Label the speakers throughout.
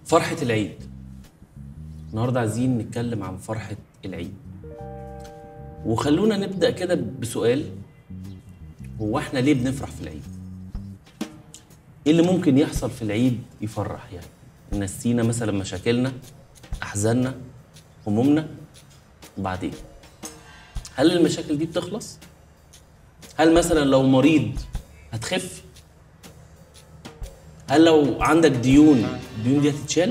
Speaker 1: فرحة العيد النهارده عايزين نتكلم عن فرحة العيد وخلونا نبدأ كده بسؤال هو احنا ليه بنفرح في العيد؟ ايه اللي ممكن يحصل في العيد يفرح يعني؟ نسينا مثلا مشاكلنا أحزاننا همومنا وبعدين هل المشاكل دي بتخلص؟ هل مثلا لو مريض هتخف؟ هل لو عندك ديون الديون دي هتتشال؟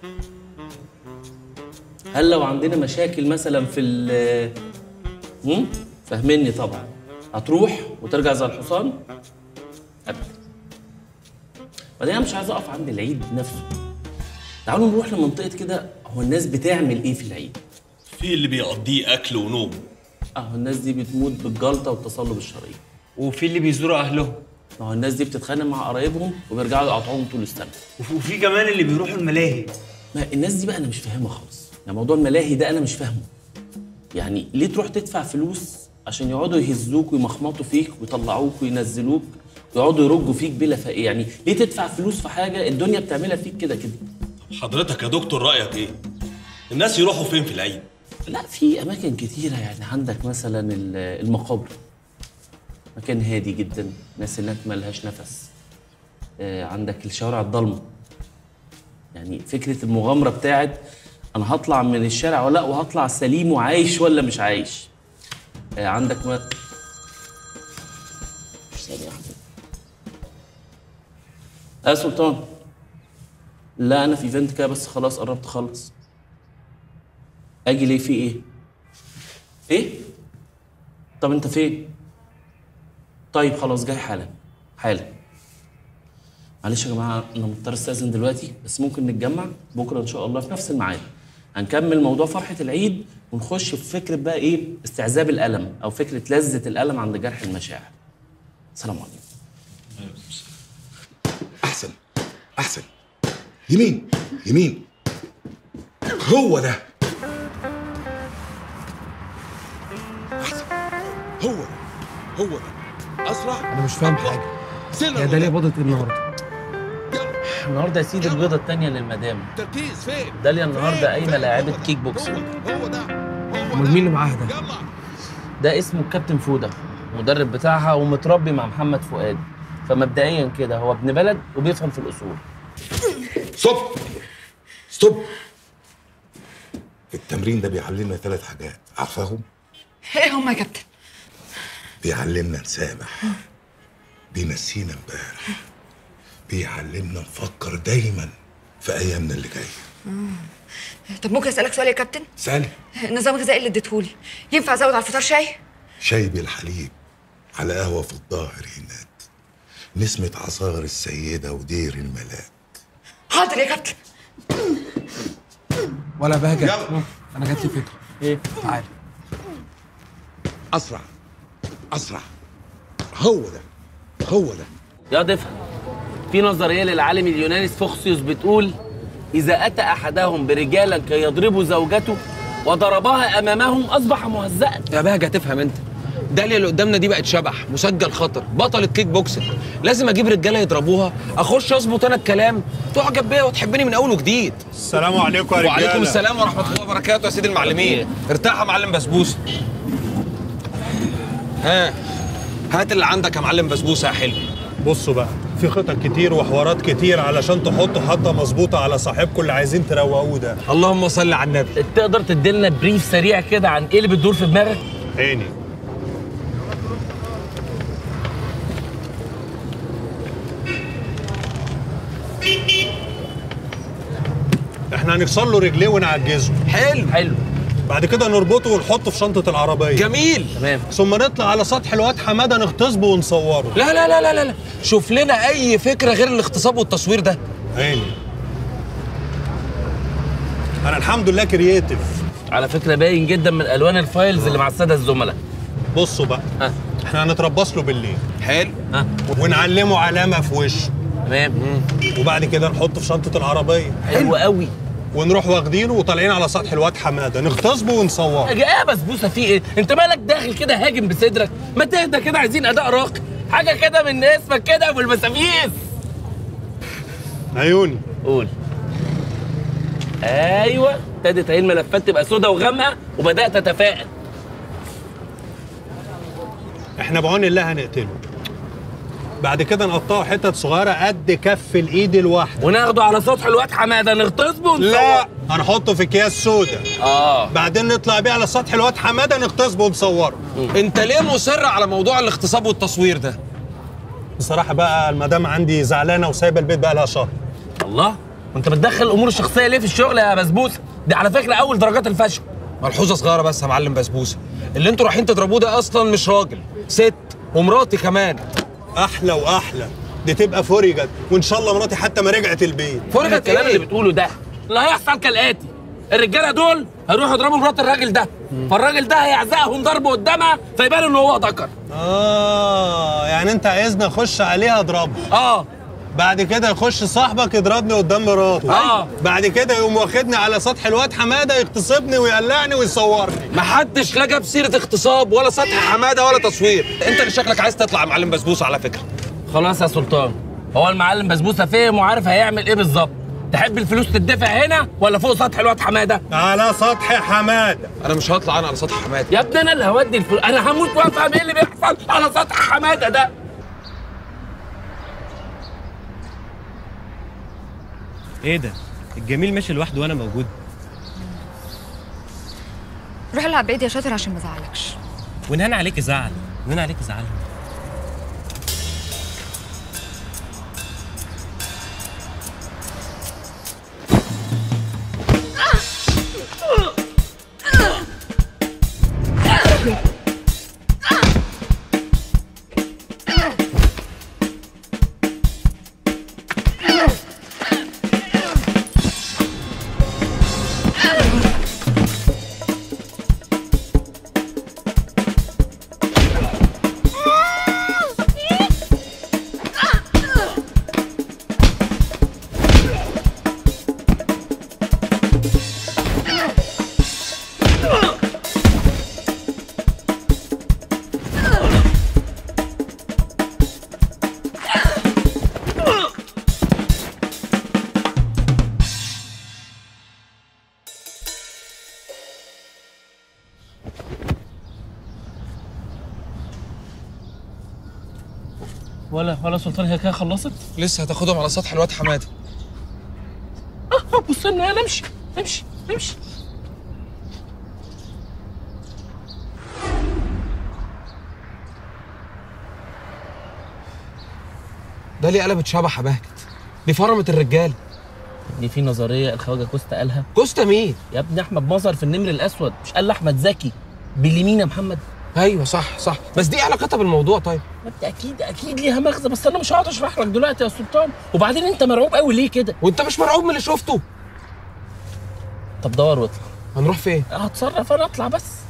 Speaker 1: هل لو عندنا مشاكل مثلا في ال هم؟ فاهميني طبعا هتروح وترجع زي الحصان؟ ابدا بعدين انا مش عايز اقف عند العيد نفسه تعالوا نروح لمنطقه كده هو الناس بتعمل ايه في العيد؟
Speaker 2: في اللي بيقضيه اكل ونوم
Speaker 1: اهو الناس دي بتموت بالجلطه والتصلب الشرايين
Speaker 3: وفي اللي بيزوروا اهلهم
Speaker 1: ما هو الناس دي بتتخانق مع قرايبهم وبيرجعوا يقاطعوهم طول السنه
Speaker 3: وف- وفي كمان اللي بيروحوا الملاهي
Speaker 1: ما الناس دي بقى انا مش فاهمها خالص يعني موضوع الملاهي ده انا مش فاهمه يعني ليه تروح تدفع فلوس عشان يقعدوا يهزوك ويمخمطوا فيك ويطلعوك وينزلوك ويقعدوا يرجوا فيك بلا ف... يعني ليه تدفع فلوس في حاجه الدنيا بتعملها فيك كده كده
Speaker 2: حضرتك يا دكتور رايك ايه الناس يروحوا فين في العيد
Speaker 1: لا في اماكن كتيره يعني عندك مثلا ال- المقابر مكان هادي جدا ناس هناك ملهاش نفس آه، عندك الشوارع الضلمه يعني فكره المغامره بتاعت انا هطلع من الشارع ولا لا وهطلع سليم وعايش ولا مش عايش آه، عندك ما مش ثانية واحدة. يا سلطان لا انا في ايفنت كده بس خلاص قربت اخلص اجي ليه في ايه ايه طب انت فين طيب خلاص جاي حالا حالا معلش يا جماعه انا مضطر استاذن دلوقتي بس ممكن نتجمع بكره ان شاء الله في نفس الميعاد هنكمل موضوع فرحه العيد ونخش في فكره بقى ايه استعذاب الالم او فكره لذه الالم عند جرح المشاعر سلام عليكم
Speaker 4: احسن احسن يمين يمين هو ده احسن هو ده هو ده اسرع
Speaker 5: انا مش فاهم حاجه
Speaker 4: سنة
Speaker 5: هي داليا بضت ايه النهارده
Speaker 1: النهارده يا سيدي البيضه الثانيه للمدام
Speaker 4: تركيز فين
Speaker 1: داليا النهارده
Speaker 4: فين؟
Speaker 1: قايمه
Speaker 4: فين؟
Speaker 1: لاعبه
Speaker 4: هو ده.
Speaker 1: كيك بوكسينج
Speaker 4: هو ده هو ده هو
Speaker 5: امال
Speaker 4: ده.
Speaker 5: مين اللي معاها ده
Speaker 4: يلا
Speaker 1: ده اسمه الكابتن فوده المدرب بتاعها ومتربي مع محمد فؤاد فمبدئيا كده هو ابن بلد وبيفهم في الاصول
Speaker 4: ستوب ستوب التمرين ده بيعلمنا ثلاث حاجات عارفاهم
Speaker 6: ايه هما يا كابتن
Speaker 4: بيعلمنا نسامح بينسينا امبارح بيعلمنا نفكر دايما في ايامنا اللي جايه
Speaker 6: طب ممكن اسالك سؤال يا كابتن
Speaker 4: سالي
Speaker 6: النظام الغذائي اللي اديتهولي ينفع ازود على الفطار شاي
Speaker 4: شاي بالحليب على قهوه في الظاهر هناك نسمة عصار السيدة ودير الملاك
Speaker 6: حاضر يا كابتن
Speaker 5: ولا بهجت
Speaker 4: يلا.
Speaker 5: انا جات لي فكره
Speaker 1: ايه
Speaker 5: تعالى
Speaker 4: أسرع أسرع هو ده هو ده
Speaker 1: يا ضيفها في نظريه للعالم اليوناني سفوخسيوس بتقول اذا اتى احدهم برجالا كي يضربوا زوجته وضربها امامهم اصبح مهزأ
Speaker 5: يا بهجة تفهم انت داليا اللي قدامنا دي بقت شبح مسجل خطر بطلة كيك بوكسنج لازم اجيب رجاله يضربوها اخش اظبط انا الكلام تعجب بيا وتحبني من اول وجديد
Speaker 7: السلام عليكم يا رجاله
Speaker 5: وعليكم السلام ورحمه الله وبركاته يا سيدي المعلمين ارتاح يا معلم بسبوسه ها هات اللي عندك يا معلم بسبوسه يا حلو
Speaker 7: بصوا بقى في خطط كتير وحوارات كتير علشان تحطوا حطه مظبوطه على صاحبكم اللي عايزين تروقوه ده
Speaker 5: اللهم صل على النبي
Speaker 1: تقدر تديلنا بريف سريع كده عن ايه اللي بتدور في دماغك
Speaker 7: عيني احنا هنكسر له رجليه ونعجزه
Speaker 5: حلو
Speaker 1: حلو
Speaker 7: بعد كده نربطه ونحطه في شنطه العربيه
Speaker 5: جميل
Speaker 1: تمام
Speaker 7: ثم نطلع على سطح الواد حماده نغتصبه ونصوره
Speaker 5: لا لا لا لا لا لا شوف لنا اي فكره غير الاغتصاب والتصوير ده
Speaker 7: عيني انا الحمد لله كرييتيف
Speaker 1: على فكره باين جدا من الوان الفايلز اللي مع الساده الزملاء
Speaker 7: بصوا بقى
Speaker 1: ها
Speaker 7: احنا هنتربص له بالليل
Speaker 5: حلو
Speaker 1: ها
Speaker 7: ونعلمه علامه في وشه
Speaker 1: تمام
Speaker 7: وبعد كده نحطه في شنطه العربيه
Speaker 1: حلو قوي
Speaker 7: ونروح واخدينه وطالعين على سطح الواد حماده نغتصبه ونصوره
Speaker 1: ايه يا بسبوسه في ايه انت مالك داخل كده هاجم بصدرك ما تهدى كده عايزين اداء راقي حاجه كده من اسمك كده ابو المسافيس
Speaker 7: عيوني
Speaker 1: قول ايوه ابتدت اهي الملفات تبقى سودة وغامقه وبدات اتفائل
Speaker 7: احنا بعون الله هنقتله بعد كده نقطعه حتت صغيره قد كف الايد الواحده
Speaker 1: وناخده على سطح الواد حماده نغتصبه ونصور
Speaker 7: لا هنحطه في اكياس سودا
Speaker 1: اه
Speaker 7: بعدين نطلع بيه على سطح الواد حماده نغتصبه ونصوره
Speaker 5: انت ليه مصر على موضوع الاغتصاب والتصوير ده
Speaker 7: بصراحه بقى المدام عندي زعلانه وسايبه البيت بقى لها شهر
Speaker 1: الله وانت بتدخل الامور الشخصيه ليه في الشغل يا بسبوسه دي على فكره اول درجات الفشل
Speaker 5: ملحوظه صغيره بس يا معلم بسبوسه اللي انتوا رايحين تضربوه ده اصلا مش راجل ست ومراتي كمان
Speaker 7: احلى واحلى دي تبقى فرجت وان شاء الله مراتي حتى ما رجعت البيت
Speaker 5: فرجت
Speaker 1: الكلام اللي
Speaker 5: ايه
Speaker 1: بتقوله ده اللي هيحصل كالاتي الرجاله دول هيروحوا يضربوا مرات الراجل ده فالراجل ده هيعزقهم ضرب قدامها فيبان ان هو ذكر
Speaker 7: اه يعني انت عايزني اخش عليها اضربها
Speaker 1: اه
Speaker 7: بعد كده يخش صاحبك يضربني قدام مراته
Speaker 1: آه.
Speaker 7: بعد كده يقوم واخدني على سطح الواد حماده يغتصبني ويقلعني ويصورني
Speaker 5: محدش لا جاب سيره اغتصاب ولا سطح حماده ولا تصوير انت اللي شكلك عايز تطلع يا معلم بسبوسه على فكره
Speaker 1: خلاص يا سلطان هو المعلم بسبوسه فهم وعارف هيعمل ايه بالظبط تحب الفلوس تدفع هنا ولا فوق سطح الواد حماده
Speaker 7: على سطح حماده
Speaker 5: انا مش هطلع انا على سطح حماده
Speaker 1: يا ابني انا اللي هودي الفلوس انا هموت وافهم ايه اللي بيحصل على سطح حماده ده
Speaker 3: ايه ده الجميل ماشي لوحده وانا موجود
Speaker 6: روح العب بايدي يا شاطر عشان ما ازعلكش
Speaker 3: ونهان عليك زعل ونهان عليك زعل
Speaker 1: ولا ولا سلطان هي كده خلصت
Speaker 5: لسه هتاخدهم على سطح الواد حماده
Speaker 1: اه بص لنا نمشي نمشي نمشي
Speaker 5: ده ليه قلبت شبح يا بهجت دي فرمت الرجاله
Speaker 1: دي في نظريه الخواجه كوستا قالها
Speaker 5: كوستا مين
Speaker 1: يا ابني احمد مظهر في النمر الاسود مش قال احمد زكي باليمين يا محمد
Speaker 5: ايوه صح صح بس دي إيه علاقتها بالموضوع طيب
Speaker 1: يا ابني اكيد اكيد ليها مغزى بس انا مش هقعد اشرح لك دلوقتي يا سلطان وبعدين انت مرعوب قوي ليه كده
Speaker 5: وانت مش مرعوب من اللي شفته
Speaker 1: طب دور واطلع
Speaker 5: هنروح فين
Speaker 1: هتصرف انا اطلع بس